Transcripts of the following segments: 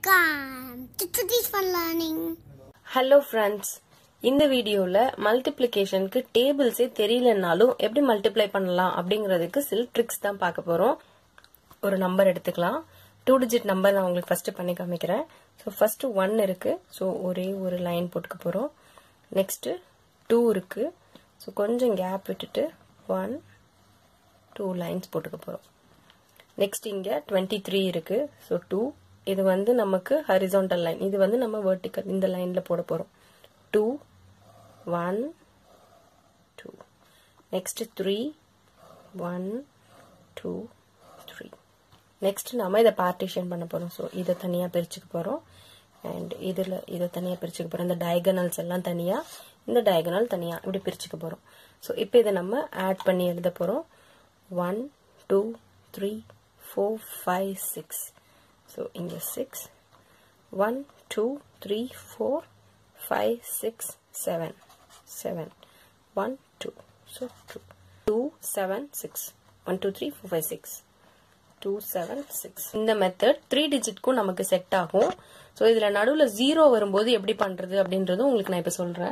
Welcome to Today's Fun Learning. Hello friends இந்த வீடியோவில் மல்டிப்ளிகேஷனுக்கு டேபிள்ஸே தெரியலனாலும் எப்படி மல்டிப்ளை பண்ணலாம் அப்படிங்கிறதுக்கு சில ட்ரிக்ஸ் தான் பார்க்க போகிறோம் ஒரு நம்பர் எடுத்துக்கலாம் டூ டிஜிட் நம்பர் நான் உங்களுக்கு ஃபஸ்ட்டு பண்ணி காமிக்கிறேன் ஸோ ஃபஸ்ட்டு ஒன் இருக்குது ஸோ ஒரே ஒரு லைன் போட்டுக்க போகிறோம் நெக்ஸ்ட்டு டூ இருக்குது ஸோ கொஞ்சம் கேப் விட்டுட்டு ஒன் டூ லைன்ஸ் போட்டுக்க போகிறோம் நெக்ஸ்ட் இங்கே டுவெண்ட்டி த்ரீ இருக்குது ஸோ டூ இது வந்து நமக்கு ஹரிசாண்டல் லைன் இது வந்து நம்ம வெர்டிக்கல் இந்த லைனில் போட போகிறோம் two one two next three one two three next நம்ம இதை பார்ட்டிஷன் பண்ண போகிறோம் ஸோ இதை தனியாக பிரிச்சுக்க போகிறோம் அண்ட் இதில் இதை தனியாக பிரிச்சுக்க போகிறோம் இந்த டயகனல்ஸ் எல்லாம் தனியாக இந்த டயகனல் தனியாக இப்படி பிரிச்சுக்க போகிறோம் ஸோ இப்போ இதை நம்ம ஆட் பண்ணி எழுத போகிறோம் one two three four five six so இங்கே six one two three four five six seven seven one two so two two seven six one two three four five six two seven six இந்த method three டிஜிட்க்கும் நமக்கு set ஆகும் so இதில் நடுவில் zero வரும்போது எப்படி பண்ணுறது அப்படின்றது உங்களுக்கு நான் இப்போ சொல்கிறேன்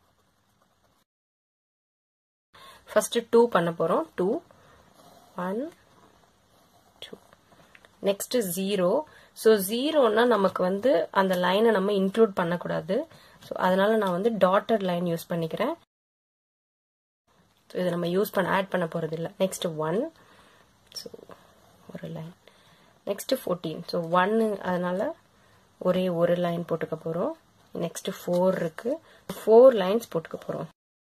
ஃபஸ்ட்டு டூ பண்ண போகிறோம் two one two next zero so ஜீரோனா நமக்கு வந்து அந்த லைனை நம்ம இன்க்ளூட் பண்ணக்கூடாது ஸோ அதனால நான் வந்து டாட்டட் லைன் யூஸ் பண்ணிக்கிறேன் ஸோ இதை நம்ம யூஸ் பண்ண ஆட் பண்ண போகிறது இல்லை நெக்ஸ்ட் ஒன் ஸோ ஒரு லைன் நெக்ஸ்ட் ஃபோர்டீன் ஸோ ஒன்னு அதனால ஒரே ஒரு லைன் போட்டுக்க போகிறோம் நெக்ஸ்ட் ஃபோர் இருக்கு ஃபோர் லைன்ஸ் போட்டுக்க போகிறோம்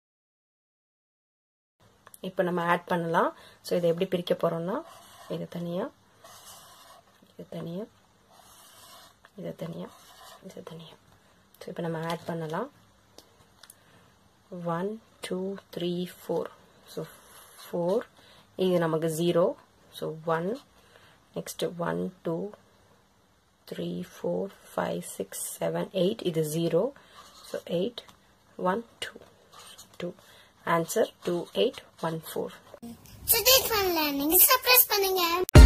இப்போ நம்ம ஆட் பண்ணலாம் ஸோ இதை எப்படி பிரிக்க போகிறோம்னா இது தனியாக இது தனியாக இது தனியாக இது தனியாக ஸோ இப்போ நம்ம ஆட் பண்ணலாம் one two three four so four இது நமக்கு zero so one next one two three four five six seven eight இது zero so eight one two two answer two eight one four Today's Fun Learning. Surprise பண்ணுங்க